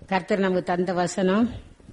கர்த்தர் நமக்கு தந்த வசனம்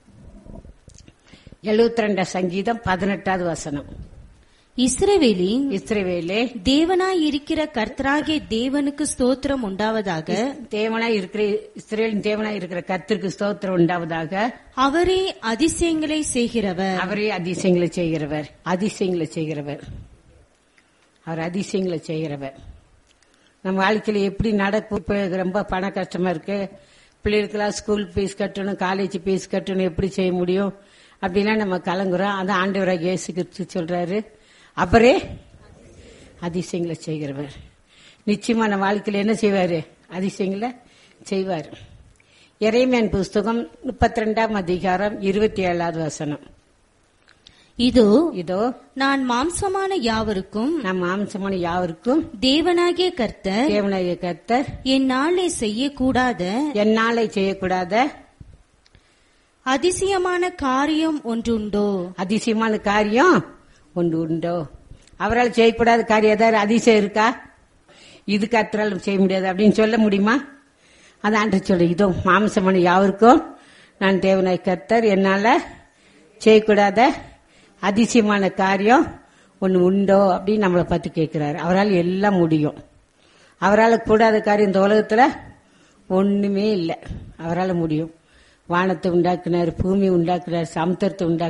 எழுபத்தி ரெண்டாம் சங்கீதம் பதினெட்டாவது வசனம் இஸ்ரவேலின் இஸ்ரவேலே தேவனாய் இருக்கிற கர்த்தராகிய தேவனுக்கு ஸ்தோத்திரம் உண்டாவதாக தேவனாய் இருக்கிற இஸ்ரேலின் தேவனாய் இருக்கிற கர்த்தருக்கு ஸ்தோத்திரம் உண்டாவதாக அவரே அதிசயங்களை செய்கிறவர் அவரே அதிசயங்களை செய்கிறவர் அதிசயங்களை செய்கிறவர் அவர் அதிசயங்களை செய்கிறவர் நம்ம வாழ்க்கையில எப்படி நடக்கும் இப்ப ரொம்ப பண கஷ்டமா இருக்கு பிள்ளைகளுக்கெல்லாம் ஸ்கூல் ஃபீஸ் கட்டணும் காலேஜ் ஃபீஸ் கட்டணும் எப்படி செய்ய முடியும் அப்படிலாம் நம்ம கலங்குறோம் அது ஆண்டவராக இயேசு கிறிஸ்து சொல்றாரு அவரே அதிசயங்களை செய்கிறவர் நிச்சயமா நம்ம வாழ்க்கையில என்ன செய்வாரு அதிசயங்களை செய்வார் இறைமையன் புஸ்தகம் முப்பத்தி ரெண்டாம் அதிகாரம் இருபத்தி ஏழாவது வசனம் இதோ இதோ நான் மாம்சமான யாவருக்கும் நம் மாம்சமான யாவருக்கும் தேவனாகிய கர்த்தர் தேவனாய கர்த்தர் என் நாளை செய்யக்கூடாத என்னாலே செய்யக்கூடாத அதிசயமான காரியம் ஒன்றுண்டோ அதிசயமான காரியம் ஒன்று உண்டோ அவரால் செய்யக்கூடாத காரியம் ஏதாவது அதிசயம் இருக்கா இது கர்த்தரால் செய்ய முடியாது அப்படின்னு சொல்ல முடியுமா அது ஆண்டு சொல்லு இதோ மாம்சமான யாவருக்கும் நான் தேவனாய் கர்த்தர் என்னால செய்யக்கூடாத அதிசயமான காரியம் ஒன்று உண்டோ அப்படின்னு நம்மளை பார்த்து கேட்கிறாரு அவரால் எல்லாம் முடியும் அவரால் கூடாத காரியம் இந்த உலகத்துல ஒண்ணுமே இல்லை அவரால் முடியும் வானத்தை உண்டாக்குனார் பூமி உண்டாக்குனார் சமுத்திரத்தை உண்டாக்குனார்